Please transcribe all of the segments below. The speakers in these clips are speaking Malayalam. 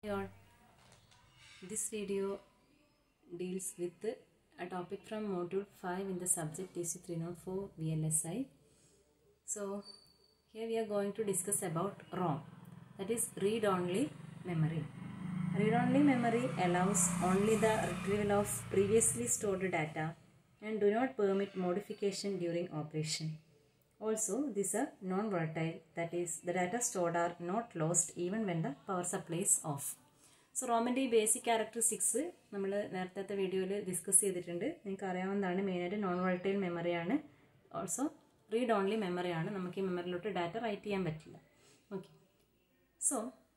Hey all, this video deals with a topic from module 5 in the subject TC304 VLSI. So here we are going to discuss about ROM that is read only memory. Read only memory allows only the retrieval of previously stored data and do not permit modification during operation. Also, these are non-volatile, that is, the data stored are not lost even when the power supply is off. So റോമിൻ്റെ ഈ ബേസിക് ക്യാരക്ടറിസ്റ്റിക്സ് നമ്മൾ നേരത്തെ വീഡിയോയിൽ ഡിസ്കസ് ചെയ്തിട്ടുണ്ട് നിങ്ങൾക്ക് അറിയാവുന്നതാണ് മെയിനായിട്ട് നോൺ വോൾട്ടൈൽ മെമ്മറിയാണ് ഓൾസോ റീഡ് ഓൺലി മെമ്മറിയാണ് നമുക്ക് ഈ മെമ്മറിയിലോട്ട് ഡാറ്റ റൈറ്റ് ചെയ്യാൻ പറ്റില്ല okay so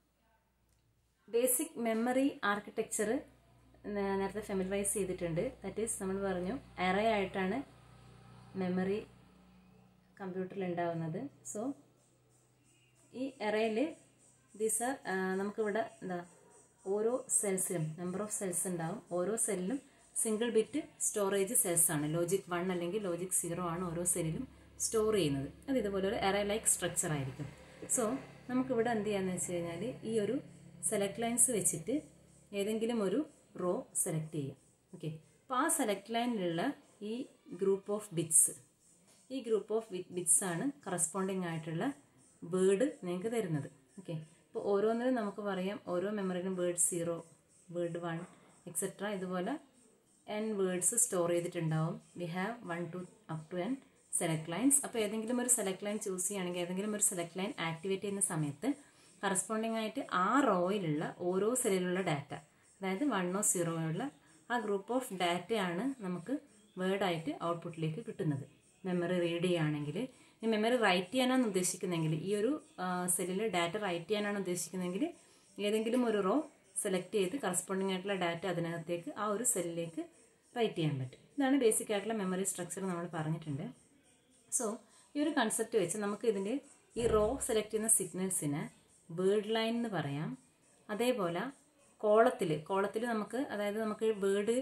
basic memory architecture നേരത്തെ ഫെമിലറൈസ് ചെയ്തിട്ടുണ്ട് ദാറ്റ് ഈസ് നമ്മൾ പറഞ്ഞു എറേ ആയിട്ടാണ് മെമ്മറി കമ്പ്യൂട്ടറിൽ ഉണ്ടാവുന്നത് സോ ഈ എറയിൽ ദീസ് ആർ നമുക്കിവിടെ എന്താ ഓരോ സെൽസിലും നമ്പർ ഓഫ് സെൽസ് ഉണ്ടാവും ഓരോ സെല്ലിലും സിംഗിൾ ബിറ്റ് സ്റ്റോറേജ് സെൽസ് ആണ് ലോജിക് വൺ അല്ലെങ്കിൽ ലോജിക് സീറോ ആണ് ഓരോ സെല്ലിലും സ്റ്റോർ ചെയ്യുന്നത് അത് ഇതുപോലെ ഒരു എറ ലൈക്ക് സ്ട്രക്ചർ ആയിരിക്കും സോ നമുക്കിവിടെ എന്ത് ചെയ്യാന്ന് വെച്ച് കഴിഞ്ഞാൽ ഈ ഒരു സെലക്ട് ലൈൻസ് വെച്ചിട്ട് ഏതെങ്കിലും ഒരു റോ സെലക്ട് ചെയ്യാം ഓക്കെ അപ്പോൾ ആ സെലക്ട് ലൈനിലുള്ള ഈ ഗ്രൂപ്പ് ഓഫ് ബിറ്റ്സ് ഈ ഗ്രൂപ്പ് ഓഫ് ബിറ്റ്സ് ആണ് കറസ്പോണ്ടിങ് ആയിട്ടുള്ള വേർഡ് നിങ്ങൾക്ക് തരുന്നത് ഓക്കെ അപ്പോൾ ഓരോന്നിനും നമുക്ക് പറയാം ഓരോ മെമ്മറിയിലും word zero word one etcetera ഇതുപോലെ എൻ വേർഡ്സ് സ്റ്റോർ ചെയ്തിട്ടുണ്ടാവും we have one to up to N select lines അപ്പോൾ ഏതെങ്കിലും ഒരു സെലക്ട് ലൈൻ ചൂസ് ചെയ്യുകയാണെങ്കിൽ ഏതെങ്കിലും ഒരു സെലക്ട് ലൈൻ ആക്ടിവേറ്റ് ചെയ്യുന്ന സമയത്ത് കറസ്പോണ്ടിങ് ആയിട്ട് ആ റോയിലുള്ള ഓരോ സെല്ലിലുള്ള ഡാറ്റ അതായത് വണ്ണോ സീറോ ഉള്ള ആ ഗ്രൂപ്പ് ഓഫ് ഡാറ്റയാണ് നമുക്ക് വേർഡായിട്ട് ഔട്ട്പുട്ടിലേക്ക് കിട്ടുന്നത് മെമ്മറി റീഡ് ചെയ്യുകയാണെങ്കിൽ ഈ മെമ്മറി റൈറ്റ് ചെയ്യാനാണ് ഉദ്ദേശിക്കുന്നതെങ്കിൽ ഈ ഒരു സെല്ലിൽ ഡാറ്റ റൈറ്റ് ചെയ്യാനാണ് ഉദ്ദേശിക്കുന്നതെങ്കിൽ ഏതെങ്കിലും ഒരു റോ സെലക്ട് ചെയ്ത് കറസ്പോണ്ടിങ് ആയിട്ടുള്ള ഡാറ്റ അതിനകത്തേക്ക് ആ ഒരു സെല്ലിലേക്ക് റൈറ്റ് ചെയ്യാൻ പറ്റും ഇതാണ് ബേസിക് ആയിട്ടുള്ള മെമ്മറി സ്ട്രക്ചർ നമ്മൾ പറഞ്ഞിട്ടുണ്ട് സോ ഈ ഒരു കൺസെപ്റ്റ് വെച്ച് നമുക്ക് ഇതിൻ്റെ ഈ റോ സെലക്ട് ചെയ്യുന്ന സിഗ്നൽസിന് വേർഡ് ലൈൻ എന്ന് പറയാം അതേപോലെ കോളത്തിൽ കോളത്തിൽ നമുക്ക് അതായത് നമുക്ക് word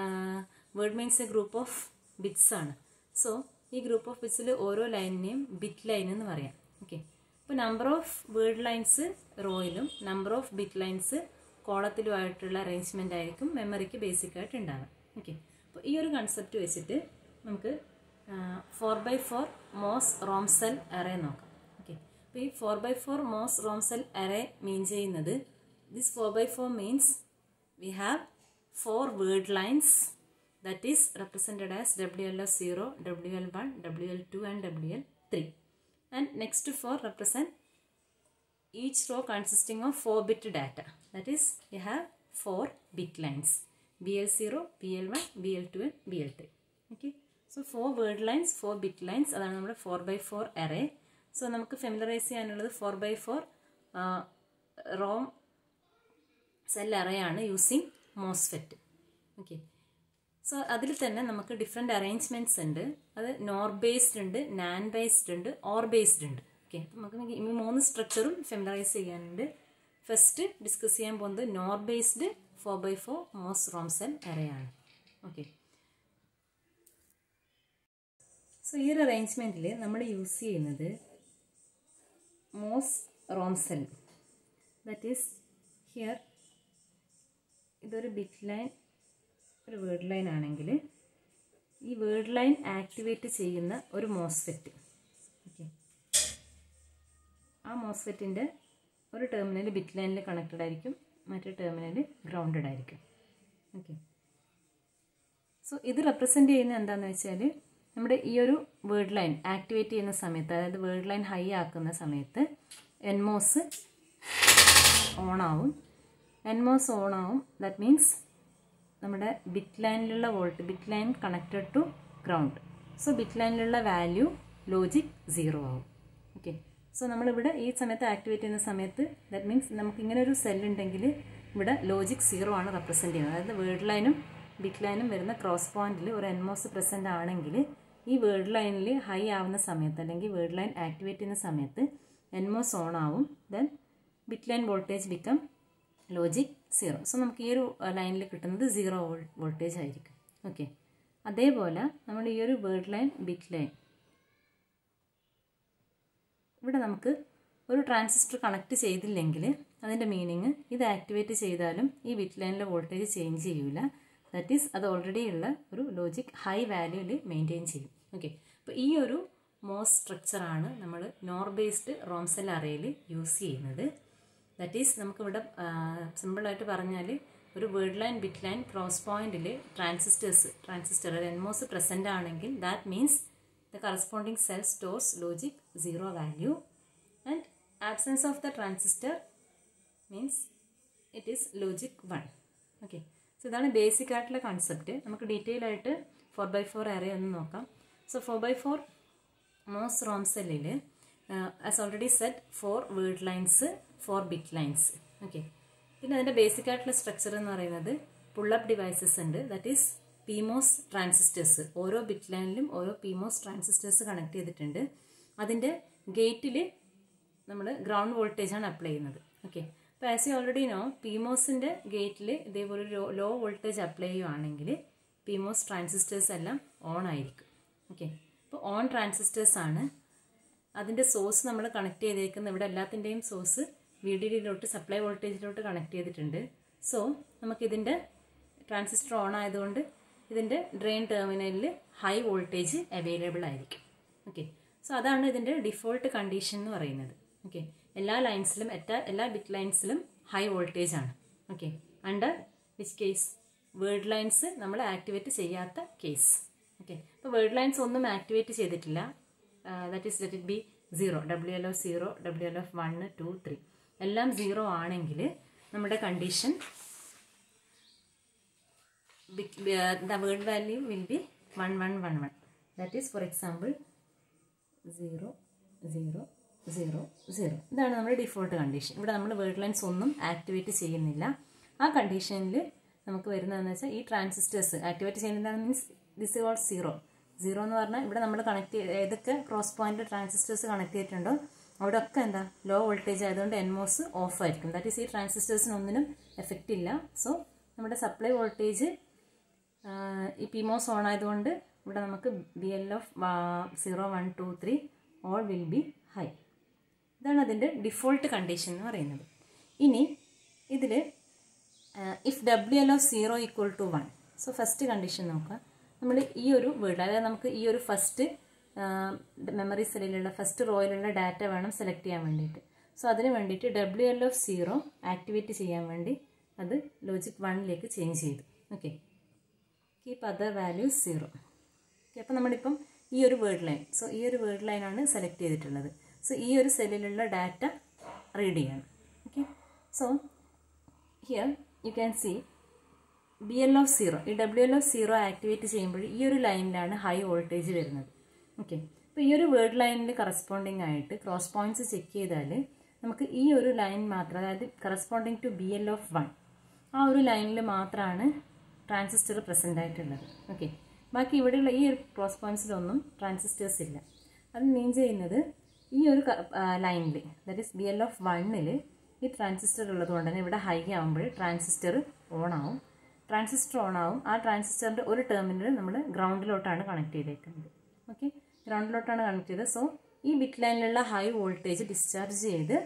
word means a group of bits ആണ് സോ ഈ ഗ്രൂപ്പ് ഓഫ് ബിറ്റ്സിൽ ഓരോ ലൈനിനെയും ബിറ്റ് ലൈൻ എന്ന് പറയാം ഓക്കെ ഇപ്പോൾ നമ്പർ ഓഫ് വേർഡ് ലൈൻസ് റോയിലും നമ്പർ ഓഫ് ബിറ്റ് ലൈൻസ് കോളത്തിലുമായിട്ടുള്ള അറേഞ്ച്മെൻ്റ് ആയിരിക്കും മെമ്മറിക്ക് ബേസിക് ആയിട്ട് ഉണ്ടാവുക ഓക്കെ അപ്പോൾ ഈ ഒരു കൺസെപ്റ്റ് വെച്ചിട്ട് നമുക്ക് four by four MOS ROM cell array നോക്കാം ഓക്കെ അപ്പോൾ ഈ four by four MOS ROM cell array mean ചെയ്യുന്നത് this four by four means we have four word lines that is represented as WL0, WL1, WL2 and WL3 and next four represent each row consisting of 4 bit data that is you have 4 bit lines BL0, BL1, BL2 and BL3 okay so 4 word lines 4 bit lines അതാണ് നമ്മുടെ 4 by 4 array സോ നമുക്ക് ഫെമിലറൈസ് ചെയ്യാനുള്ളത് four by four ROM cell array ആണ് യൂസിങ് മോസ്ഫെറ്റ് ഓക്കെ സോ അതിൽ തന്നെ നമുക്ക് ഡിഫറെൻ്റ് അറേഞ്ച്മെൻറ്റ്സ് ഉണ്ട് അത് നോർ ബേസ്ഡ് ഉണ്ട് നാൻ ബേസ്ഡ് ഉണ്ട് ഓർ ബേസ്ഡ് ഉണ്ട് ഓക്കെ അപ്പം നമുക്ക് ഈ മൂന്ന് സ്ട്രക്ചറും ഫെമിലറൈസ് ചെയ്യാനുണ്ട് ഫസ്റ്റ് ഡിസ്കസ് ചെയ്യാൻ പോകുന്നത് NOR based four by four MOS ROM cell അറയാണ് ഓക്കെ സോ ഈ ഒരു അറേഞ്ച്മെൻറ്റിൽ നമ്മൾ യൂസ് ചെയ്യുന്നത് MOS ROM cell that is here ഇതൊരു ബിറ്റ് ലൈൻ ഒരു വേർഡ് ലൈൻ ആണെങ്കിൽ ഈ വേർഡ് ലൈൻ ആക്ടിവേറ്റ് ചെയ്യുന്ന ഒരു മോസ്ഫെറ്റ് ഓക്കെ ആ മോസ്ഫെറ്റിൻ്റെ ഒരു ടെർമിനൽ ബിറ്റ് ലൈനിൽ കണക്റ്റഡ് ആയിരിക്കും മറ്റേ ടെർമിനൽ ഗ്രൗണ്ടഡ് ആയിരിക്കും ഓക്കെ സോ ഇത് റെപ്രസെൻ്റ് ചെയ്യുന്ന എന്താണെന്ന് വെച്ചാൽ നമ്മുടെ ഈ ഒരു വേർഡ് ലൈൻ ആക്ടിവേറ്റ് ചെയ്യുന്ന സമയത്ത് അതായത് വേർഡ് ലൈൻ ഹൈ ആക്കുന്ന സമയത്ത് എൻമോസ് ഓൺ ആവും എൻമോസ് ഓൺ ആവും ദാറ്റ് മീൻസ് നമ്മുടെ ബിറ്റ് ലൈനിലുള്ള volt bit line connected to ground so bit ലൈനിലുള്ള വാല്യൂ ലോജിക് സീറോ ആവും ഓക്കെ സോ നമ്മളിവിടെ ഈ സമയത്ത് ആക്ടിവേറ്റ് ചെയ്യുന്ന സമയത്ത് ദാറ്റ് മീൻസ് നമുക്ക് ഇങ്ങനെ ഒരു സെൽ ഉണ്ടെങ്കിൽ ഇവിടെ ലോജിക് സീറോ ആണ് റെപ്രസെൻറ്റ് ചെയ്യുന്നത് അതായത് വേർഡ് ലൈനും ബിറ്റ് ലൈനും വരുന്ന ക്രോസ് പോയിന്റിൽ ഒരു എൻമോസ് പ്രസൻ്റ് ആണെങ്കിൽ ഈ വേർഡ് ലൈനിൽ ഹൈ ആവുന്ന സമയത്ത് അല്ലെങ്കിൽ വേർഡ് ലൈൻ ആക്ടിവേറ്റ് ചെയ്യുന്ന സമയത്ത് എൻമോസ് ഓൺ ആവും then bit line voltage become logic zero so നമുക്ക് ഈ ഒരു ലൈനിൽ കിട്ടുന്നത് സീറോ വോൾട്ടേജ് ആയിരിക്കും ഓക്കെ അതേപോലെ നമ്മൾ ഈ ഒരു വേർഡ് ലൈൻ ബിറ്റ് ലൈൻ ഇവിടെ നമുക്ക് ഒരു ട്രാൻസിസ്റ്റർ കണക്ട് ചെയ്തില്ലെങ്കിൽ അതിൻ്റെ മീനിങ് ഇത് ആക്ടിവേറ്റ് ചെയ്താലും ഈ ബിറ്റ് ലൈനിലെ വോൾട്ടേജ് ചേഞ്ച് ചെയ്യൂല ദാറ്റ് ഈസ് അത് ഓൾറെഡി ഉള്ള ഒരു ലോജിക് ഹൈ വാല്യൂവിൽ മെയിൻറ്റെയിൻ ചെയ്യും ഓക്കെ അപ്പോൾ ഈ ഒരു മോസ് സ്ട്രക്ചറാണ് നമ്മൾ നോർ ബേസ്ഡ് റോംസെൽ അറയിൽ യൂസ് ചെയ്യുന്നത് ദാറ്റ് ഈസ് നമുക്കിവിടെ സിമ്പിളായിട്ട് പറഞ്ഞാൽ ഒരു word line bit line cross പോയിന്റിൽ ട്രാൻസിസ്റ്റേഴ്സ് ട്രാൻസിസ്റ്റർ ഒരു എൻമോസ് പ്രസൻ്റ് ആണെങ്കിൽ that means the corresponding cell stores logic zero value and absence of the transistor means it is logic one okay so ഇതാണ് ബേസിക് ആയിട്ടുള്ള കൺസെപ്റ്റ് നമുക്ക് ഡീറ്റെയിൽ ആയിട്ട് ഫോർ ബൈ ഫോർ ഏറെ ഒന്ന് നോക്കാം സോ ഫോർ ബൈ ഫോർ മോസ് റോംസെല്ലിൽ as already said four word lines four bit lines okay പിന്നെ അതിൻ്റെ ബേസിക് ആയിട്ടുള്ള സ്ട്രക്ചർ എന്ന് പറയുന്നത് പുള്ളപ്പ് ഡിവൈസസ് ഉണ്ട് ദാറ്റ് ഈസ് പിമോസ് ട്രാൻസിസ്റ്റേഴ്സ് ഓരോ ബിറ്റ് ലൈനിലും ഓരോ പിമോസ് ട്രാൻസിസ്റ്റേഴ്സ് കണക്ട് ചെയ്തിട്ടുണ്ട് അതിൻ്റെ ഗേറ്റിൽ നമ്മൾ ഗ്രൗണ്ട് വോൾട്ടേജാണ് അപ്ലൈ ചെയ്യുന്നത് ഓക്കെ അപ്പോൾ ആസ് യു ഓൾറെഡി നോ പിമോസിൻ്റെ ഗേറ്റിൽ ഇതേപോലെ ഒരു ലോ വോൾട്ടേജ് അപ്ലൈ ചെയ്യുവാണെങ്കിൽ പിമോസ് ട്രാൻസിസ്റ്റേഴ്സ് എല്ലാം ഓൺ ആയിരിക്കും ഓക്കെ അപ്പോൾ ഓൺ ട്രാൻസിസ്റ്റേഴ്സ് ആണ് അതിൻ്റെ സോഴ്സ് നമ്മൾ കണക്ട് ചെയ്തേക്കുന്ന ഇവിടെ എല്ലാത്തിൻ്റെയും സോഴ്സ് വി ഡി ഡിയിലോട്ട് സപ്ലൈ വോൾട്ടേജിലോട്ട് കണക്ട് ചെയ്തിട്ടുണ്ട് സോ നമുക്കിതിൻ്റെ ട്രാൻസിസ്റ്റർ ഓൺ ആയതുകൊണ്ട് ഇതിൻ്റെ ഡ്രെയിൻ ടെർമിനലിൽ ഹൈ വോൾട്ടേജ് അവൈലബിൾ ആയിരിക്കും ഓക്കെ സോ അതാണ് ഇതിൻ്റെ ഡിഫോൾട്ട് കണ്ടീഷൻ എന്ന് പറയുന്നത് ഓക്കെ എല്ലാ ലൈൻസിലും എല്ലാ എല്ലാ ബിറ്റ് ലൈൻസിലും ഹൈ വോൾട്ടേജ് ആണ് okay under which case word lines നമ്മൾ ആക്ടിവേറ്റ് ചെയ്യാത്ത കേസ് ഓക്കെ അപ്പോൾ വേർഡ് ലൈൻസ് ഒന്നും ആക്ടിവേറ്റ് ചെയ്തിട്ടില്ല that is let it be zero W L of zero W L F one two three എല്ലാം സീറോ ആണെങ്കിൽ നമ്മുടെ condition the word value will be one one one one that is for example zero zero zero zero ഇതാണ് നമ്മുടെ ഡിഫോൾട്ട് കണ്ടീഷൻ ഇവിടെ നമ്മൾ വേർഡ് ലൈൻസ് ഒന്നും ആക്ടിവേറ്റ് ചെയ്യുന്നില്ല ആ കണ്ടീഷനിൽ നമുക്ക് വരുന്നതെന്ന് വെച്ചാൽ ഈ ട്രാൻസിസ്റ്റേഴ്സ് ആക്ടിവേറ്റ് ചെയ്യുന്നില്ല means this all zero zero എന്ന് പറഞ്ഞാൽ ഇവിടെ നമ്മൾ കണക്ട് ഏതൊക്കെ ക്രോസ് പോയിന്റ് ട്രാൻസിസ്റ്റേഴ്സ് കണക്ട് ചെയ്തിട്ടുണ്ടോ അവിടെ ഒക്കെ എന്താ ലോ വോൾട്ടേജ് ആയതുകൊണ്ട് എൻമോസ് ഓഫ് ആയിരിക്കും ദാറ്റ് ഈസ് ഈ ട്രാൻസിസ്റ്റേഴ്സിനൊന്നിനും എഫക്റ്റ് ഇല്ല സോ നമ്മുടെ സപ്ലൈ വോൾട്ടേജ് ഈ പിമോസ് ഓൺ ആയതുകൊണ്ട് ഇവിടെ നമുക്ക് B L of zero one two three all will be high ഇതാണ് അതിൻ്റെ ഡിഫോൾട്ട് കണ്ടീഷൻ എന്ന് പറയുന്നത് ഇനി ഇതിൽ if W L of zero equal to one so first condition നോക്കാം നമ്മൾ ഈ ഒരു വേർഡ് അതായത് നമുക്ക് ഈ ഒരു ഫസ്റ്റ് മെമ്മറി സെല്ലിലുള്ള ഫസ്റ്റ് റോയിലുള്ള ഡാറ്റ വേണം സെലക്ട് ചെയ്യാൻ വേണ്ടിയിട്ട് സോ അതിന് വേണ്ടിയിട്ട് W L of zero activate ചെയ്യാൻ വേണ്ടി അത് ലോജിക് വണ്ണിലേക്ക് ചേഞ്ച് ചെയ്തു okay keep other values zero okay അപ്പോൾ നമ്മളിപ്പം ഈ ഒരു വേർഡ് ലൈൻ സോ ഈ ഒരു വേർഡ് ലൈനാണ് സെലക്ട് ചെയ്തിട്ടുള്ളത് സോ ഈ ഒരു സെല്ലിലുള്ള ഡാറ്റ റീഡ് ചെയ്യണം okay so here you can see B L of zero ഈ W L of zero activate ചെയ്യുമ്പോൾ ഈ ഒരു ലൈനിലാണ് ഹൈ വോൾട്ടേജ് വരുന്നത് ഓക്കെ അപ്പോൾ ഈ ഒരു വേർഡ് ലൈനിൽ കറസ്പോണ്ടിങ് ആയിട്ട് ക്രോസ് പോയിന്റ്സ് ചെക്ക് ചെയ്താൽ നമുക്ക് ഈ ഒരു ലൈൻ മാത്രം അതായത് corresponding to B L of one ആ ഒരു ലൈനിൽ മാത്രമാണ് ട്രാൻസിസ്റ്റർ പ്രസൻ്റ് ആയിട്ടുള്ളത് ഓക്കെ ബാക്കി ഇവിടെയുള്ള ഈ ഒരു ക്രോസ് പോയിന്റ്സിലൊന്നും ട്രാൻസിസ്റ്റേഴ്സ് ഇല്ല അത് മീൻ ചെയ്യുന്നത് ഈ ഒരു ലൈനിൽ that is B L of വണ്ണിൽ ഈ ട്രാൻസിസ്റ്റർ ഉള്ളത് കൊണ്ട് തന്നെ ഇവിടെ ഹൈ ആകുമ്പോൾ ട്രാൻസിസ്റ്റർ ഓൺ ആവും ട്രാൻസിസ്റ്റർ ഓൺ ആവും ആ ട്രാൻസിസ്റ്ററിൻ്റെ ഒരു ടെർമിനൽ നമ്മൾ ഗ്രൗണ്ടിലോട്ടാണ് കണക്ട് ചെയ്തേക്കുന്നത് ഓക്കെ ഗ്രൗണ്ടിലോട്ടാണ് കണക്ട് ചെയ്തത് സോ ഈ ബിറ്റ് ലൈനിലുള്ള ഹൈ വോൾട്ടേജ് ഡിസ്ചാർജ് ചെയ്ത്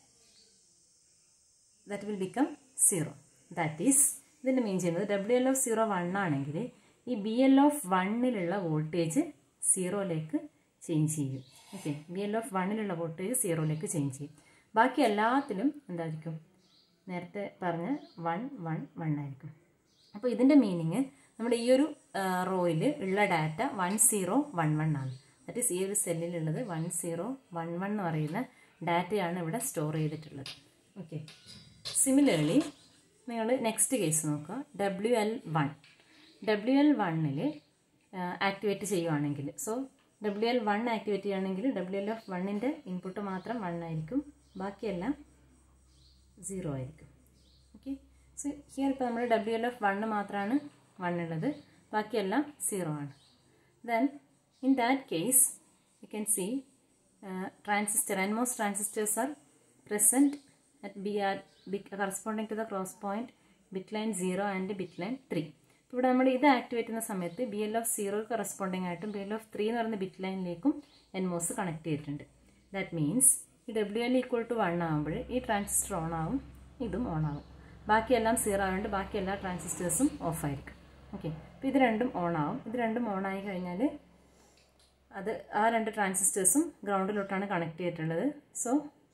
that will become zero that is ഇതിൻ്റെ മീൻ ചെയ്യുന്നത് W L of zero one ആണെങ്കിൽ ഈ ബി എൽ ഓഫ് വണ്ണിലുള്ള വോൾട്ടേജ് സീറോയിലേക്ക് ചേഞ്ച് ചെയ്യും ഓക്കെ ബി എൽ ഓഫ് വണ്ണിലുള്ള വോൾട്ടേജ് സീറോയിലേക്ക് ചേഞ്ച് ചെയ്യും ബാക്കി എല്ലാത്തിലും എന്തായിരിക്കും നേരത്തെ പറഞ്ഞ വൺ വൺ വൺ ആയിരിക്കും അപ്പോൾ ഇതിൻ്റെ മീനിങ് നമ്മുടെ ഈ ഒരു റോയിൽ ഉള്ള data one zero one one ആണ് ദാറ്റ് ഈസ് ഈ ഒരു സെല്ലിലുള്ളത് വൺ സീറോ വൺ വൺ എന്ന് പറയുന്ന ഡാറ്റയാണ് ഇവിടെ സ്റ്റോർ ചെയ്തിട്ടുള്ളത് ഓക്കെ സിമിലർലി നിങ്ങൾ നെക്സ്റ്റ് കേസ് നോക്കുക W L one W L വണ്ണിൽ ആക്ടിവേറ്റ് ചെയ്യുവാണെങ്കിൽ so W L one activate ചെയ്യുകയാണെങ്കിൽ ഡബ്ല്യു എൽ എഫ് വണ്ണിൻ്റെ ഇൻപുട്ട് മാത്രം വൺ ആയിരിക്കും ബാക്കിയെല്ലാം സീറോ ആയിരിക്കും ഓക്കെ സോ ഹിയർ ഇപ്പോൾ നമ്മൾ ഡബ്ല്യു എൽ എഫ് വണ്ണ് മാത്രമാണ് വൺ ഉള്ളത് ബാക്കിയെല്ലാം സീറോ ആണ് then in that case you can see transistor and most transistors are present at B are bit corresponding to the cross point bit line 0 and bit line 3. ഇപ്പോൾ ഇവിടെ നമ്മൾ ഇത് ആക്ടിവേറ്റ് ചെയ്യുന്ന സമയത്ത് B L of zero corresponding ആയിട്ടും ബി എൽ ഓഫ് ത്രീ എന്ന് പറയുന്ന ബിറ്റ് ലൈനിലേക്കും എൻമോസ് കണക്ട് ചെയ്തിട്ടുണ്ട് ദാറ്റ് മീൻസ് ഈ W L equal to one ആകുമ്പോൾ ഈ ട്രാൻസിസ്റ്റർ ഓൺ ആവും ഇതും ഓൺ ആവും ബാക്കിയെല്ലാം സീറോ ആയതുകൊണ്ട് ബാക്കി എല്ലാ ട്രാൻസിസ്റ്റേഴ്സും ഓഫായിരിക്കും ഓക്കെ അപ്പോൾ ഇത് രണ്ടും ഓൺ ആവും ഇത് രണ്ടും ഓൺ ആയി കഴിഞ്ഞാൽ അത് ആ രണ്ട് ട്രാൻസിസ്റ്റേഴ്സും ഗ്രൗണ്ടിലോട്ടാണ് കണക്ട് ചെയ്തിട്ടുള്ളത് so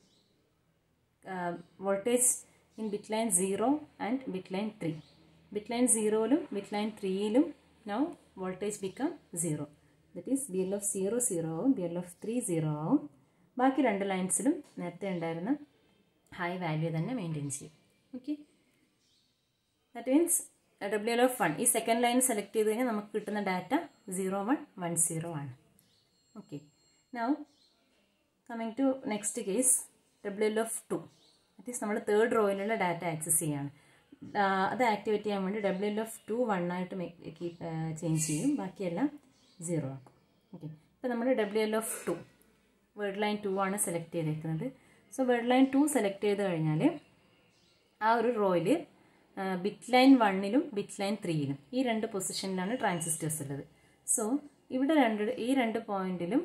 voltage in bit line zero and bit line three bit line സീറോയിലും ബിറ്റ് ലൈൻ ത്രീയിലും now voltage become zero that is B L of zero zero ആവും B L of three zero ആവും ബാക്കി രണ്ട് ലൈൻസിലും നേരത്തെ ഉണ്ടായിരുന്ന ഹൈ വാല്യൂ തന്നെ മെയിൻറ്റെയിൻ ചെയ്യും okay that means W L of one ഈ സെക്കൻഡ് ലൈൻ സെലക്ട് ചെയ്ത് കഴിഞ്ഞാൽ നമുക്ക് കിട്ടുന്ന data zero one one zero ആണ് okay now coming to next case W L of two that is നമ്മൾ തേർഡ് റോയിലുള്ള ഡാറ്റ ആക്സസ് ചെയ്യാണ് അത് ആക്ടിവേറ്റ് ചെയ്യാൻ വേണ്ടി W L of two one ആയിട്ട് കീപ് ചേഞ്ച് ചെയ്യും ബാക്കിയെല്ലാം സീറോ ആക്കും ഓക്കെ ഇപ്പോൾ നമ്മൾ W L of two word line two ആണ് സെലക്ട് ചെയ്തേക്കുന്നത് so word line two select ചെയ്ത് കഴിഞ്ഞാൽ ആ ഒരു റോയിൽ ബിറ്റ് ലൈൻ വണ്ണിലും ബിറ്റ് ലൈൻ ത്രീയിലും ഈ രണ്ട് പൊസിഷനിലാണ് ട്രാൻസിസ്റ്റേഴ്സ് ഉള്ളത് സോ ഇവിടെ രണ്ട് ഈ രണ്ട് പോയിന്റിലും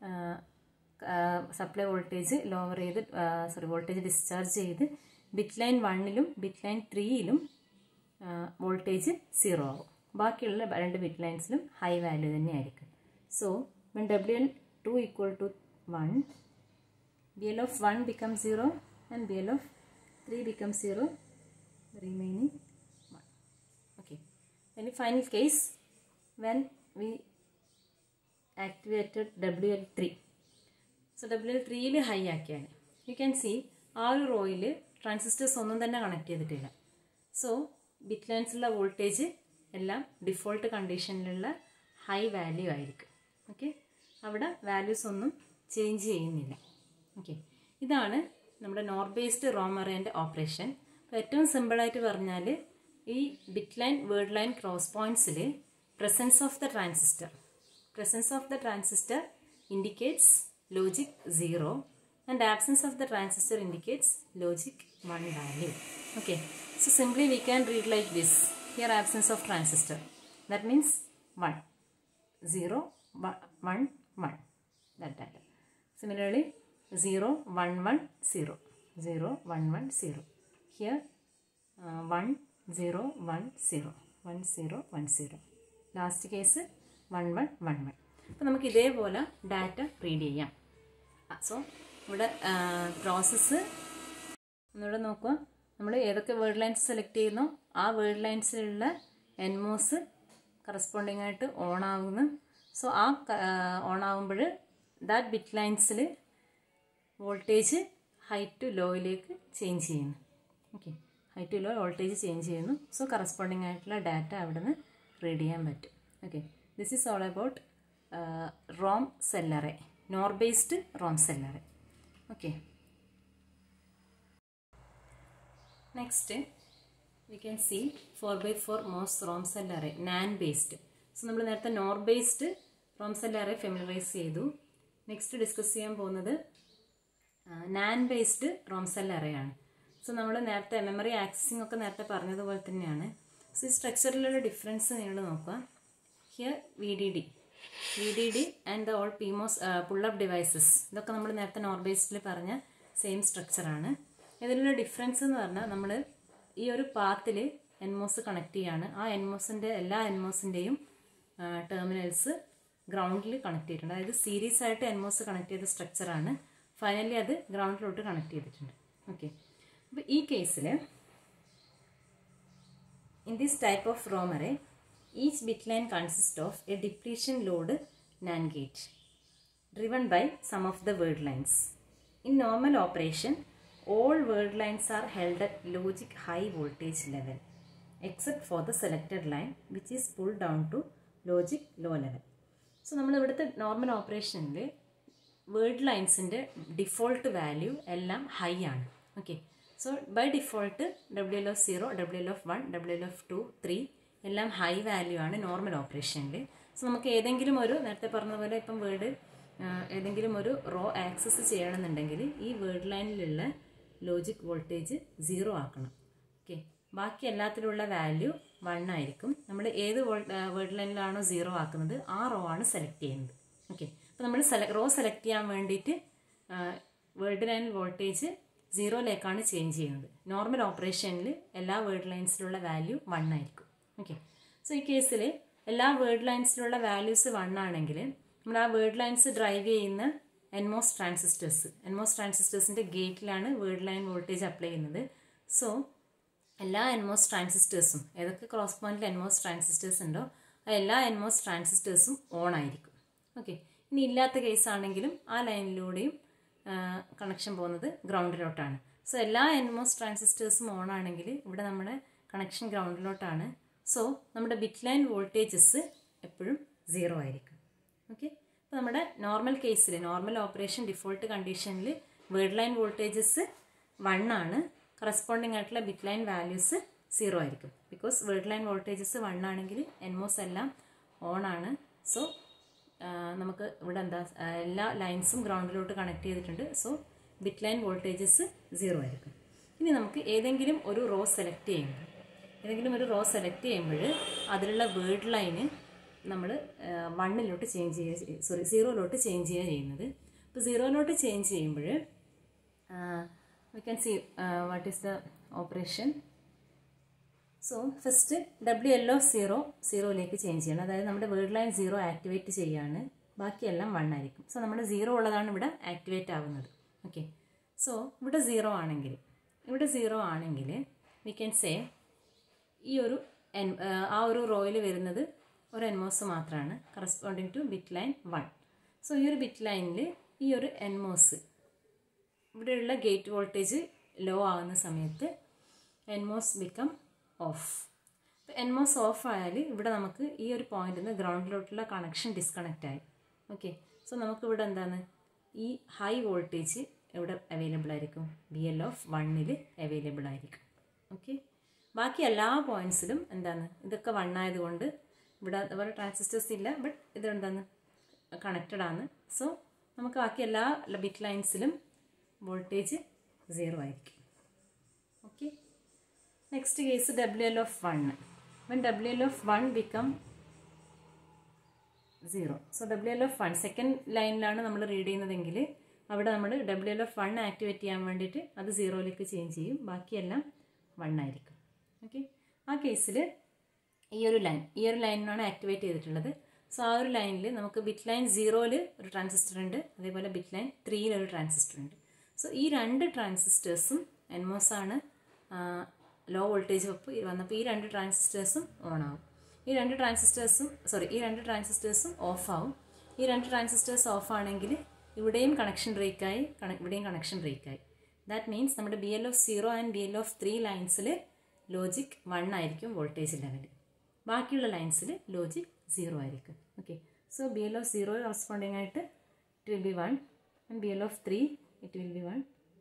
സപ്ലൈ വോൾട്ടേജ് ലോവർ ചെയ്ത് സോറി വോൾട്ടേജ് ഡിസ്ചാർജ് ചെയ്ത് ബിറ്റ് ലൈൻ വണ്ണിലും ബിറ്റ് ലൈൻ ത്രീയിലും വോൾട്ടേജ് സീറോ ആവും ബാക്കിയുള്ള രണ്ട് ബിറ്റ് ലൈൻസിലും ഹൈ വാല്യൂ തന്നെയായിരിക്കും so when W L two equal to one B L of one become zero and B L of three become zero remaining 1 okay then the final case when we activated WL3 so WL3 യിൽ ഹൈ ആക്കിയാണ് യു ക്യാൻ സി ആ ഒരു റോയിൽ ട്രാൻസിസ്റ്റേഴ്സ് ഒന്നും തന്നെ കണക്ട് ചെയ്തിട്ടില്ല സോ ബിറ്റ് ലൈൻസിലുള്ള വോൾട്ടേജ് എല്ലാം ഡിഫോൾട്ട് കണ്ടീഷനിലുള്ള ഹൈ വാല്യൂ ആയിരിക്കും ഓക്കെ അവിടെ വാല്യൂസ് ഒന്നും ചേഞ്ച് ചെയ്യുന്നില്ല ഓക്കെ ഇതാണ് നമ്മുടെ നോർ ബേസ്ഡ് റോമറേൻ്റെ ഓപ്പറേഷൻ അപ്പോൾ ഏറ്റവും സിമ്പിളായിട്ട് പറഞ്ഞാൽ ഈ bit line word line cross പോയിൻറ്റ്സിൽ presence of the transistor presence of the transistor indicates logic zero and absence of the transistor indicates logic one value okay so simply we can read like this here absence of transistor that means one zero one one that data. Similarly, 0, 1, 1, 0. 0, 1, 1, 0. Here, uh, 1, 0, 1, 0. 1, 0, 1, 0. Last case one one one one അപ്പോൾ നമുക്ക് ഇതേപോലെ ഡാറ്റ റീഡ് ചെയ്യാം സോ ഇവിടെ പ്രോസസ്സ് ഒന്നുകൂടെ നോക്കുക നമ്മൾ ഏതൊക്കെ വേർഡ് ലൈൻസ് സെലക്ട് ചെയ്യുന്നോ ആ വേർഡ് ലൈൻസിലുള്ള എൻമോസ് കറസ്പോണ്ടിങ് ആയിട്ട് ഓൺ ആകുന്നു സോ ആ ഓൺ ആകുമ്പോൾ ദാറ്റ് ബിറ്റ് ലൈൻസിൽ വോൾട്ടേജ് ഹൈ ടു ലോയിലേക്ക് ചേഞ്ച് ചെയ്യുന്നു okay high to low voltage change ചെയ്യുന്നു സോ കറസ്പോണ്ടിങ് ആയിട്ടുള്ള ഡാറ്റ അവിടെ നിന്ന് റീഡ് ചെയ്യാൻ പറ്റും okay this is all about Rome സെല്ലറെ NOR based ROM cell array okay next we can see four by four MOS ROM cell array NAND based so നമ്മൾ നേരത്തെ NOR based ROM cell array familiarize ചെയ്തു നെക്സ്റ്റ് ഡിസ്കസ് ചെയ്യാൻ പോകുന്നത് നാൻ ബേസ്ഡ് റോം സെല്ലറയാണ് സോ നമ്മൾ നേരത്തെ മെമ്മറി ആക്സസിങ് ഒക്കെ നേരത്തെ പറഞ്ഞതുപോലെ തന്നെയാണ് സോ ഈ സ്ട്രക്ചറിലുള്ള ഡിഫറൻസ് നിങ്ങൾ നോക്കുക here V D D V D D and the all PMOS pull up devices ഇതൊക്കെ നമ്മൾ നേരത്തെ നോർ ബേസ്ഡിൽ പറഞ്ഞ സെയിം സ്ട്രക്ചറാണ് ഇതിലുള്ള ഡിഫറൻസ് എന്ന് പറഞ്ഞാൽ നമ്മൾ ഈ ഒരു പാത്തിൽ എൻമോസ് കണക്ട് ചെയ്യാണ് ആ എൻമോസിൻ്റെ എല്ലാ എൻമോസിൻ്റെയും ടെർമിനൽസ് ഗ്രൗണ്ടിൽ കണക്ട് ചെയ്തിട്ടുണ്ട് അതായത് സീരീസ് ആയിട്ട് എൻമോസ് കണക്ട് ചെയ്ത സ്ട്രക്ചറാണ് ഫൈനലി അത് ഗ്രൗണ്ടിലോട്ട് കണക്ട് ചെയ്തിട്ടുണ്ട് ഓക്കെ അപ്പോൾ ഈ കേസിൽ in this type of ROM array each bit line consist of a depletion load NAND gate driven by some of the word lines. In normal operation, all word lines are held at logic high voltage level except for the selected line which is pulled down to logic low level. So നമ്മൾ ഇവിടുത്തെ നോർമൽ ഓപ്പറേഷനിൽ വേർഡ് ലൈൻസിൻ്റെ ഡിഫോൾട്ട് വാല്യൂ എല്ലാം ഹൈ ആണ് okay so by default W L of zero W L of one W L of two three എല്ലാം ഹൈ വാല്യൂ ആണ് നോർമൽ ഓപ്പറേഷനിൽ സോ നമുക്ക് ഏതെങ്കിലും ഒരു നേരത്തെ പറഞ്ഞ പോലെ ഇപ്പം വേർഡ് ഏതെങ്കിലും ഒരു റോ ആക്സസ് ചെയ്യണമെന്നുണ്ടെങ്കിൽ ഈ വേർഡ് ലൈനിലുള്ള ലോജിക് വോൾട്ടേജ് സീറോ ആക്കണം ഓക്കെ ബാക്കി എല്ലാത്തിലുള്ള വാല്യൂ വൺ ആയിരിക്കും നമ്മൾ ഏത് വേർഡ് ലൈനിലാണോ സീറോ ആക്കുന്നത് ആ റോ ആണ് സെലക്ട് ചെയ്യുന്നത് ഓക്കെ അപ്പോൾ നമ്മൾ സെല റോ സെലക്ട് ചെയ്യാൻ വേണ്ടിയിട്ട് വേർഡ് ലൈൻ വോൾട്ടേജ് സീറോയിലേക്കാണ് ചേഞ്ച് ചെയ്യുന്നത് നോർമൽ ഓപ്പറേഷനിൽ എല്ലാ വേർഡ് ലൈൻസിലുള്ള വാല്യൂ വൺ ആയിരിക്കും ഓക്കെ സോ ഈ കേസിൽ എല്ലാ വേർഡ് ലൈൻസിലുള്ള വാല്യൂസ് വൺ ആണെങ്കിൽ നമ്മൾ ആ വേർഡ് ലൈൻസ് ഡ്രൈവ് ചെയ്യുന്ന എൻമോസ് ട്രാൻസിസ്റ്റേഴ്സ് എൻമോസ് ട്രാൻസിസ്റ്റേഴ്സിൻ്റെ ഗേറ്റിലാണ് വേർഡ് ലൈൻ വോൾട്ടേജ് അപ്ലൈ ചെയ്യുന്നത് സോ എല്ലാ എൻമോസ് ട്രാൻസിസ്റ്റേഴ്സും ഏതൊക്കെ ക്രോസ് പോയിന്റിൽ എൻമോസ് ട്രാൻസിസ്റ്റേഴ്സ് ഉണ്ടോ ആ എല്ലാ എൻമോസ് ട്രാൻസിസ്റ്റേഴ്സും ഓൺ ആയിരിക്കും ഓക്കെ ഇനി ഇല്ലാത്ത കേസ് ആണെങ്കിലും ആ ലൈനിലൂടെയും കണക്ഷൻ പോകുന്നത് ഗ്രൗണ്ടിലോട്ടാണ് സോ എല്ലാ എൻമോസ് ട്രാൻസിസ്റ്റേഴ്സും ഓൺ ആണെങ്കിൽ ഇവിടെ നമ്മുടെ കണക്ഷൻ ഗ്രൗണ്ടിലോട്ടാണ് സോ നമ്മുടെ ബിറ്റ് ലൈൻ വോൾട്ടേജസ് എപ്പോഴും സീറോ ആയിരിക്കും ഓക്കെ അപ്പോൾ നമ്മുടെ നോർമൽ കേസിൽ നോർമൽ ഓപ്പറേഷൻ ഡിഫോൾട്ട് കണ്ടീഷനിൽ വേർഡ് ലൈൻ വോൾട്ടേജസ് വൺ ആണ് കറസ്പോണ്ടിങ് ആയിട്ടുള്ള ബിറ്റ് ലൈൻ വാല്യൂസ് സീറോ ആയിരിക്കും because word line voltages one ആണെങ്കിൽ എൻമോസ് എല്ലാം ഓൺ ആണ് സോ നമുക്ക് ഇവിടെ എന്താ ആ, എല്ലാ ലൈൻസും ഗ്രൗണ്ടിലോട്ട് കണക്ട് ചെയ്തിട്ടുണ്ട് so bit line voltages zero ആയിരിക്കും ഇനി നമുക്ക് ഏതെങ്കിലും ഒരു റോ സെലക്ട് ചെയ്യുമ്പോൾ ഏതെങ്കിലും ഒരു റോ സെലക്ട് ചെയ്യുമ്പോൾ അതിലുള്ള വേർഡ് ലൈന് നമ്മൾ വണ്ണിലോട്ട് ചേഞ്ച് ചെയ്യുക സോറി സീറോയിലോട്ട് ചേഞ്ച് ചെയ്യുക ചെയ്യുന്നത് അപ്പോൾ സീറോയിലോട്ട് ചേഞ്ച് ചെയ്യുമ്പോൾ we can see what is the operation so first W L of zero സീറോയിലേക്ക് ചേഞ്ച് ചെയ്യണം അതായത് നമ്മുടെ വേർഡ് ലൈൻ സീറോ ആക്ടിവേറ്റ് ചെയ്യാണ് ബാക്കിയെല്ലാം വൺ ആയിരിക്കും സോ നമ്മുടെ സീറോ ഉള്ളതാണ് ഇവിടെ ആക്ടിവേറ്റ് ആവുന്നത് ഓക്കെ സോ ഇവിടെ സീറോ ആണെങ്കിൽ ഇവിടെ സീറോ ആണെങ്കിൽ വി ക്യാൻ സേ ഈ ഒരു എൻ ആ ഒരു റോയിൽ വരുന്നത് ഒരു എൻമോസ് മാത്രമാണ് corresponding to bit line one so ഈ ഒരു ബിറ്റ് ലൈനിൽ ഈ ഒരു എൻമോസ് ഇവിടെയുള്ള ഗേറ്റ് വോൾട്ടേജ് ലോ ആകുന്ന സമയത്ത് NMOS become off NMOS off ആയാൽ ഇവിടെ നമുക്ക് ഈ ഒരു പോയിന്റിൽ നിന്ന് ഗ്രൗണ്ടിലോട്ടുള്ള കണക്ഷൻ ഡിസ്കണക്റ്റ് ആയി ഓക്കെ സോ നമുക്ക് ഇവിടെ എന്താണ് ഈ ഹൈ വോൾട്ടേജ് ഇവിടെ അവൈലബിൾ ആയിരിക്കും ബി എൽ ഓഫ് വണ്ണിൽ അവൈലബിൾ ആയിരിക്കും ഓക്കെ ബാക്കി എല്ലാ പോയിന്റ്സിലും എന്താണ് ഇതൊക്കെ വൺ ആയതുകൊണ്ട് ഇവിടെ അതുപോലെ ട്രാൻസിസ്റ്റേഴ്സ് ഇല്ല ബട്ട് ഇത് എന്താണ് കണക്റ്റഡ് ആണ് സോ നമുക്ക് ബാക്കി എല്ലാ ബിറ്റ് ലൈൻസിലും വോൾട്ടേജ് സീറോ ആയിരിക്കും okay next case W L of one when W L of one become zero so W L of one second ലൈനിലാണ് നമ്മൾ റീഡ് ചെയ്യുന്നതെങ്കിൽ അവിടെ നമ്മൾ W L of one activate ചെയ്യാൻ വേണ്ടിയിട്ട് അത് സീറോയിലേക്ക് ചേഞ്ച് ചെയ്യും ബാക്കിയെല്ലാം വൺ ആയിരിക്കും ഓക്കെ ആ കേസിൽ ഈ ഒരു ലൈൻ ഈ ഒരു ലൈനിനാണ് ആക്ടിവേറ്റ് ചെയ്തിട്ടുള്ളത് സോ ആ ഒരു ലൈനിൽ നമുക്ക് ബിറ്റ് ലൈൻ സീറോയിൽ ഒരു ട്രാൻസിസ്റ്റർ ഉണ്ട് അതേപോലെ ബിറ്റ് ലൈൻ ത്രീയിൽ ഒരു ട്രാൻസിസ്റ്റർ ഉണ്ട് സോ ഈ രണ്ട് ട്രാൻസിസ്റ്റേഴ്സും എൻമോസ് ആണ് ലോ വോൾട്ടേജ് വെപ്പ് വന്നപ്പോൾ ഈ രണ്ട് ട്രാൻസിസ്റ്റേഴ്സും ഓൺ ആവും ഈ രണ്ട് ട്രാൻസിസ്റ്റേഴ്സും സോറി ഈ രണ്ട് ട്രാൻസിസ്റ്റേഴ്സും ഓഫ് ആവും ഈ രണ്ട് ട്രാൻസിസ്റ്റേഴ്സ് ഓഫ് ആണെങ്കിൽ ഇവിടെയും കണക്ഷൻ ബ്രേക്കായി ഇവിടെയും കണക്ഷൻ ബ്രേക്കായി ദാറ്റ് മീൻസ് നമ്മുടെ B L of zero and B L of three ലൈൻസിൽ ലോജിക് വൺ ആയിരിക്കും വോൾട്ടേജ് ലെവൽ ബാക്കിയുള്ള ലൈൻസിൽ ലോജിക് സീറോ ആയിരിക്കും okay so B L of zero corresponding ആയിട്ട് it will be one and B L of three it will be one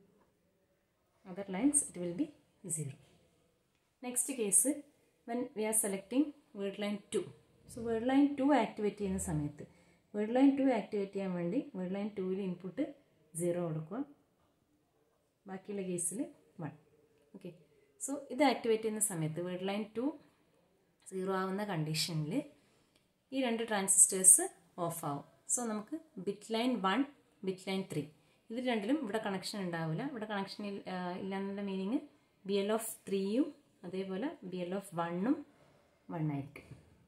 other lines it will be zero next case when we are selecting word line two so word line two activate ചെയ്യുന്ന സമയത്ത് വേർഡ് ലൈൻ ടു ആക്ടിവേറ്റ് ചെയ്യാൻ വേണ്ടി വേർഡ് ലൈൻ ടുവിൽ ഇൻപുട്ട് സീറോ കൊടുക്കുക ബാക്കിയുള്ള കേസിൽ വൺ ഓക്കെ സോ ഇത് ആക്ടിവേറ്റ് ചെയ്യുന്ന സമയത്ത് വേർഡ് ലൈൻ ടു സീറോ ആവുന്ന കണ്ടീഷനിൽ ഈ രണ്ട് ട്രാൻസിസ്റ്റേഴ്സ് ഓഫ് ആവും സോ നമുക്ക് bit line one bit line three ഇത് രണ്ടിലും ഇവിടെ കണക്ഷൻ ഉണ്ടാവില്ല ഇവിടെ കണക്ഷൻ ഇല്ല എന്നുള്ള മീനിങ് ബി എൽ ഓഫ് ത്രീയും അതേപോലെ ബി എൽ ഓഫ് വണ്ണും വൺ ആയിരിക്കും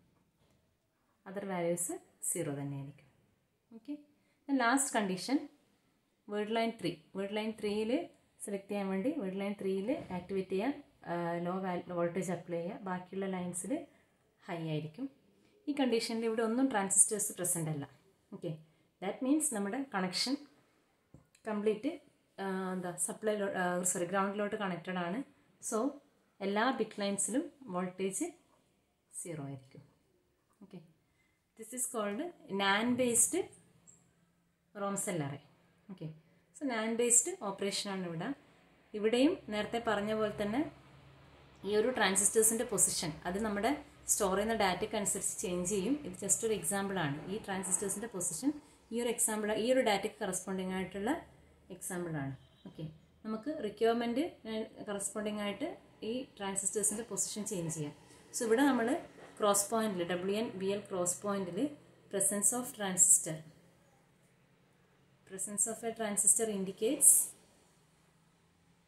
അതർ വാല്യൂസ് സീറോ തന്നെയായിരിക്കും okay last condition word line three word line ത്രീയിൽ സെലക്ട് ചെയ്യാൻ വേണ്ടി വേർഡ് ലൈൻ ത്രീയിൽ ആക്ടിവേറ്റ് ചെയ്യാൻ ലോ വോൾട്ടേജ് അപ്ലൈ ചെയ്യുക ബാക്കിയുള്ള ലൈൻസിൽ ഹൈ ആയിരിക്കും ഈ കണ്ടീഷനിൽ ഇവിടെ ഒന്നും ട്രാൻസിസ്റ്റേഴ്സ് പ്രസൻ്റ് അല്ല ഓക്കെ ദാറ്റ് മീൻസ് നമ്മുടെ കണക്ഷൻ കംപ്ലീറ്റ് എന്താ സപ്ലൈ സോറി ഗ്രൗണ്ടിലോട്ട് കണക്റ്റഡ് ആണ് സോ എല്ലാ ബിറ്റ് ലൈൻസിലും വോൾട്ടേജ് സീറോ ആയിരിക്കും okay this is called naan based ROM cell array okay so NAND based ഓപ്പറേഷനാണ് ഇവിടെ ഇവിടെയും നേരത്തെ പറഞ്ഞ പോലെ തന്നെ ഈ ഒരു ട്രാൻസിസ്റ്റേഴ്സിൻ്റെ പൊസിഷൻ അത് നമ്മുടെ സ്റ്റോർ ചെയ്യുന്ന ഡാറ്റയ്ക്ക് അനുസരിച്ച് ചേഞ്ച് ചെയ്യും ഇത് ജസ്റ്റ് ഒരു എക്സാമ്പിളാണ് ഈ ട്രാൻസിസ്റ്റേഴ്സിൻ്റെ പൊസിഷൻ ഈ ഒരു എക്സാമ്പിൾ ഈ ഒരു ഡാറ്റയ്ക്ക് കറസ്പോണ്ടിങ് ആയിട്ടുള്ള എക്സാമ്പിളാണ് ഓക്കെ നമുക്ക് റിക്വയർമെൻറ്റ് കറസ്പോണ്ടിങ് ആയിട്ട് ഈ ട്രാൻസിസ്റ്റേഴ്സിൻ്റെ പൊസിഷൻ ചേഞ്ച് ചെയ്യാം സോ ഇവിടെ നമ്മൾ ക്രോസ് പോയിന്റിൽ W N B L cross പോയിന്റിൽ presence of transistor presence of a transistor indicates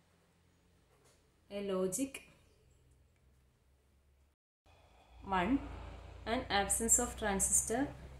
a logic one and absence of transistor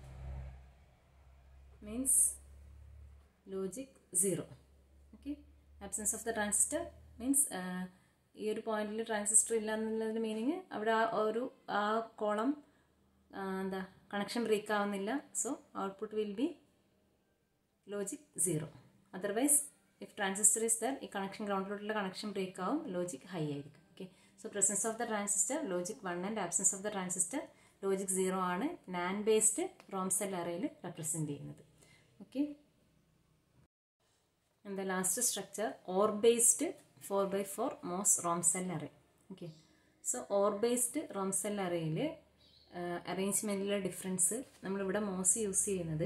means logic zero okay absence of the transistor means ഈ ഒരു പോയിന്റിൽ ട്രാൻസിസ്റ്റർ ഇല്ല എന്നുള്ളതിൻ്റെ മീനിങ് അവിടെ ആ ഒരു ആ കോളം എന്താ കണക്ഷൻ ബ്രേക്ക് ആവുന്നില്ല so output will be logic zero otherwise if transistor is there ഈ കണക്ഷൻ ഗ്രൗണ്ടിലോട്ടുള്ള കണക്ഷൻ ബ്രേക്ക് ആവും ലോജിക് ഹൈ ആയിരിക്കും okay so presence of the transistor logic one and absence of the transistor logic zero ആണ് നാൻ ബേസ്ഡ് റോം സെൽ അറയിൽ റെപ്രസെൻറ്റ് ചെയ്യുന്നത് okay and the last structure OR based 4 by 4 MOS ROM cell array okay so OR based ROM cell arrayയിൽ അറേഞ്ച്മെൻറ്റിലെ ഡിഫറൻസ് നമ്മളിവിടെ മോസ് യൂസ് ചെയ്യുന്നത്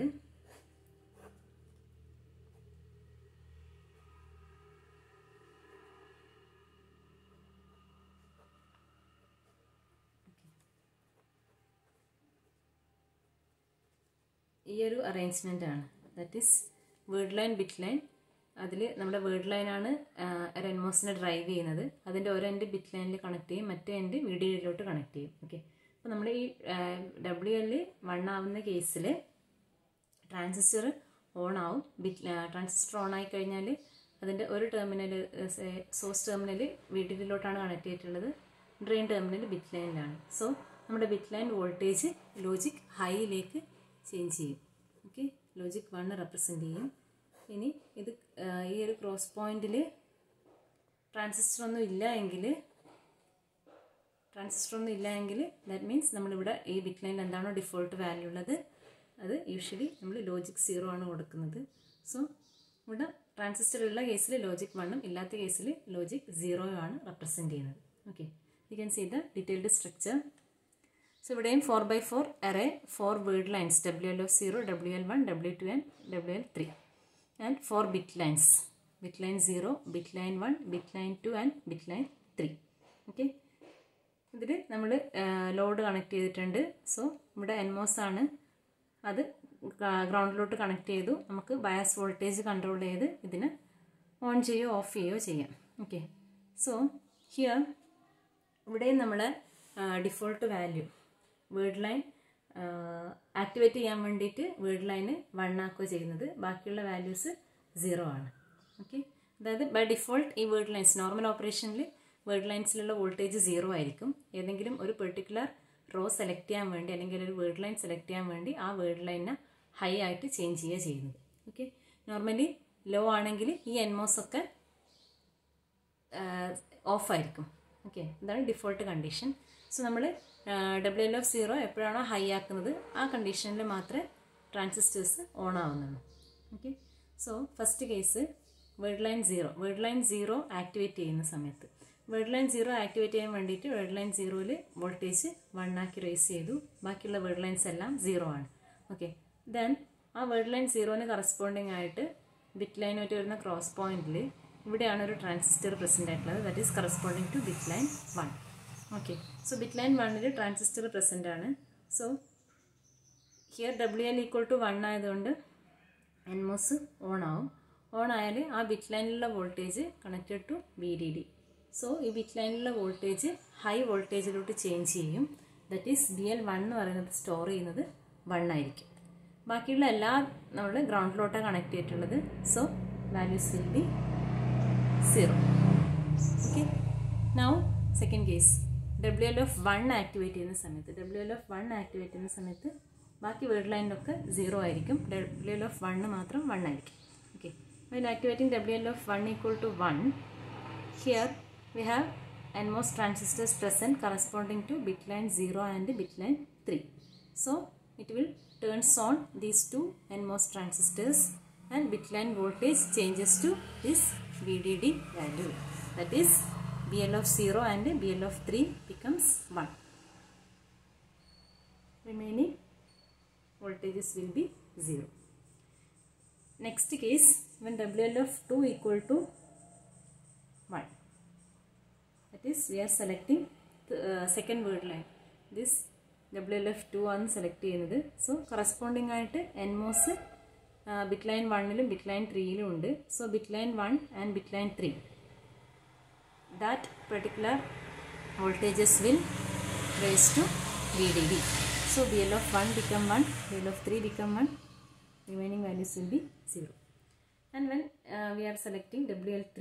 ഈ ഒരു അറേഞ്ച്മെൻ്റ് ആണ് that is word line bit line അതിൽ നമ്മുടെ വേർഡ് ലൈനാണ് റെൻമോസിനെ ഡ്രൈവ് ചെയ്യുന്നത് അതിൻ്റെ ഒരു എൻഡ് ബിറ്റ് ലൈനിൽ കണക്ട് ചെയ്യും മറ്റേ എൻഡ് വി ഡി ഡിയിലോട്ട് കണക്ട് ചെയ്യും ഓക്കെ അപ്പോൾ നമ്മൾ ഈ ഡബ്ല്യു എൽ വൺ ആവുന്ന കേസിൽ ട്രാൻസിസ്റ്റർ ഓൺ ആവും ബിറ്റ് ട്രാൻസിസ്റ്റർ ഓൺ ആയി കഴിഞ്ഞാൽ അതിൻ്റെ ഒരു terminal source terminal V D ഡിയിലോട്ടാണ് കണക്ട് ചെയ്തിട്ടുള്ളത് ഡ്രെയിൻ ടെർമിനൽ ബിറ്റ് ലൈനിലാണ് സോ നമ്മുടെ ബിറ്റ് ലൈൻ വോൾട്ടേജ് ലോജിക് ഹൈയിലേക്ക് ചേഞ്ച് ചെയ്യും ഓക്കെ ലോജിക് വൺ റെപ്രസെൻ്റ് ചെയ്യും ഇനി ഇത് ഈ ഒരു ക്രോസ് പോയിന്റിൽ ട്രാൻസിസ്റ്റർ ഒന്നും ഇല്ല എങ്കിൽ ട്രാൻസിസ്റ്റർ ഒന്നും ഇല്ല എങ്കിൽ ദാറ്റ് മീൻസ് നമ്മളിവിടെ ഈ ബിറ്റ് ലൈനിൽ എന്താണോ ഡിഫോൾട്ട് വാല്യൂ ഉള്ളത് അത് യൂഷ്വലി നമ്മൾ ലോജിക് സീറോ ആണ് കൊടുക്കുന്നത് സോ ഇവിടെ ട്രാൻസിസ്റ്റർ ഉള്ള കേസിൽ ലോജിക് വണ്ണും ഇല്ലാത്ത കേസിൽ ലോജിക് സീറോയും ആണ് റെപ്രസെൻറ്റ് ചെയ്യുന്നത് okay you can see the detailed structure so ഇവിടെയും four by four array four word lines W L of zero W L one W two and W L three and 4 bit lines bit line 0 bit line 1 bit line 2 and bit line 3 okay ഇതിൽ നമ്മൾ ലോഡ് കണക്ട് ചെയ്തിട്ടുണ്ട് സോ ഇവിടെ എൻമോസ് ആണ് അത് ഗ്രൗണ്ടിലോട്ട് കണക്ട് ചെയ്തു നമുക്ക് ബയാസ് വോൾട്ടേജ് കൺട്രോൾ ചെയ്ത് ഇതിന് ഓൺ ചെയ്യുകയോ ഓഫ് ചെയ്യുകയോ ചെയ്യാം ഓക്കെ സോ ഹിയർ ഇവിടെയും നമ്മൾ default value word line activate ചെയ്യാൻ വേണ്ടിയിട്ട് വേർഡ് ലൈന് വൺ ആക്കുകയോ ചെയ്യുന്നത് ബാക്കിയുള്ള വാല്യൂസ് സീറോ ആണ് ഓക്കെ അതായത് ബൈ ഡിഫോൾട്ട് ഈ വേർഡ് ലൈൻസ് നോർമൽ ഓപ്പറേഷനിൽ വേർഡ് ലൈൻസിലുള്ള വോൾട്ടേജ് സീറോ ആയിരിക്കും ഏതെങ്കിലും ഒരു പെർട്ടിക്കുലർ റോ സെലക്ട് ചെയ്യാൻ വേണ്ടി അല്ലെങ്കിൽ ഒരു വേർഡ് ലൈൻ സെലക്ട് ചെയ്യാൻ വേണ്ടി ആ വേർഡ് ലൈനിനെ ഹൈ ആയിട്ട് ചേഞ്ച് ചെയ്യുക ചെയ്യുന്നത് ഓക്കെ നോർമലി ലോ ആണെങ്കിൽ ഈ എൻമോസ് ഒക്കെ ഓഫ് ആയിരിക്കും ഓക്കെ ഇതാണ് ഡിഫോൾട്ട് കണ്ടീഷൻ സോ നമ്മൾ ഡബ്ല്യു എൽ ഓഫ് സീറോ എപ്പോഴാണോ ഹൈ ആക്കുന്നത് ആ കണ്ടീഷനിൽ മാത്രമേ ട്രാൻസിസ്റ്റേഴ്സ് ഓൺ ആവുന്നുള്ളൂ okay so first case word line zero word line zero activate ചെയ്യുന്ന സമയത്ത് വേർഡ് ലൈൻ സീറോ ആക്ടിവേറ്റ് ചെയ്യാൻ വേണ്ടിയിട്ട് വേർഡ് ലൈൻ സീറോയിൽ വോൾട്ടേജ് വൺ ആക്കി റേസ് ചെയ്തു ബാക്കിയുള്ള വേർഡ് ലൈൻസ് എല്ലാം സീറോ ആണ് ഓക്കെ ദെൻ ആ വേർഡ് ലൈൻ സീറോന് കറസ്പോണ്ടിങ് ആയിട്ട് ബിറ്റ് ലൈനായിട്ട് വരുന്ന ക്രോസ് പോയിന്റിൽ ഇവിടെയാണ് ഒരു ട്രാൻസിസ്റ്റർ പ്രസൻ്റ് ആയിട്ടുള്ളത് that is corresponding to bit line one okay so bit line വണ്ണിൽ ട്രാൻസിസ്റ്റർ പ്രസൻ്റ് ആണ് so here W L equal to one ആയതുകൊണ്ട് എൻമോസ് ഓൺ ആവും ഓൺ ആയാൽ ആ ബിറ്റ് ലൈനിലുള്ള voltage connected to V D D so ഈ ബിറ്റ് ലൈനിലുള്ള വോൾട്ടേജ് ഹൈ വോൾട്ടേജിലോട്ട് ചേഞ്ച് ചെയ്യും that is B L one എന്ന് പറയുന്നത് സ്റ്റോർ ചെയ്യുന്നത് വൺ ആയിരിക്കും ബാക്കിയുള്ള എല്ലാ നമ്മൾ ഗ്രൗണ്ടിലോട്ടാണ് കണക്ട് ചെയ്തിട്ടുള്ളത് so values will be zero okay now second case W L F one activate ചെയ്യുന്ന സമയത്ത് W L F one activate ചെയ്യുന്ന സമയത്ത് ബാക്കി വേർഡ് ലൈനിലൊക്കെ സീറോ ആയിരിക്കും ഡബ്ല്യു എൽ എഫ് വണ്ണ് മാത്രം വൺ ആയിരിക്കും okay while activating W L F one equal to one here we have NMOS transistors present corresponding to bit line 0 and bit line 3. So, it will turns on these two NMOS transistors and bit line voltage changes to this VDD value. That is BL of 0 and BL of 3 becomes 1. Remaining voltages will be 0. Next case when WL of 2 equal to 1. That is we are selecting the uh, second word line. This WLF2 ആണ് സെലക്ട് ചെയ്യുന്നത് സോ കറസ്പോണ്ടിങ് ആയിട്ട് എൻമോസ് ബിറ്റ് ലൈൻ വണ്ണിലും ബിറ്റ് ലൈൻ ത്രീയിലും ഉണ്ട് so bit line one and bit line three that particular voltages will raise to VDD. So BL of 1 become 1, BL of 3 become 1, remaining values will be 0. And when uh, we are selecting WL3,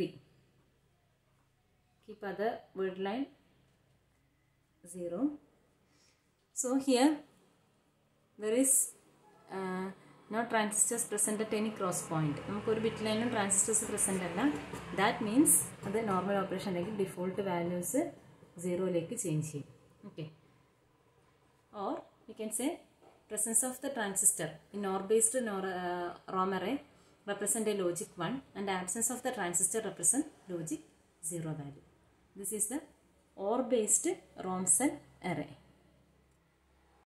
keep other word line 0. So here there is uh, no transistors present at any cross point. നമുക്കൊരു ബിറ്റ് ലൈനിലും ട്രാൻസിസ്റ്റേഴ്സ് പ്രസൻ്റ് അല്ല ദാറ്റ് മീൻസ് അത് നോർമൽ ഓപ്പറേഷൻ അല്ലെങ്കിൽ ഡിഫോൾട്ട് വാല്യൂസ് സീറോയിലേക്ക് ചേഞ്ച് ചെയ്യും okay or you can say presence of the transistor in OR based nor, uh, ROM array represent a logic 1 and absence of the transistor represent logic 0 value. This is the OR based ROM cell array.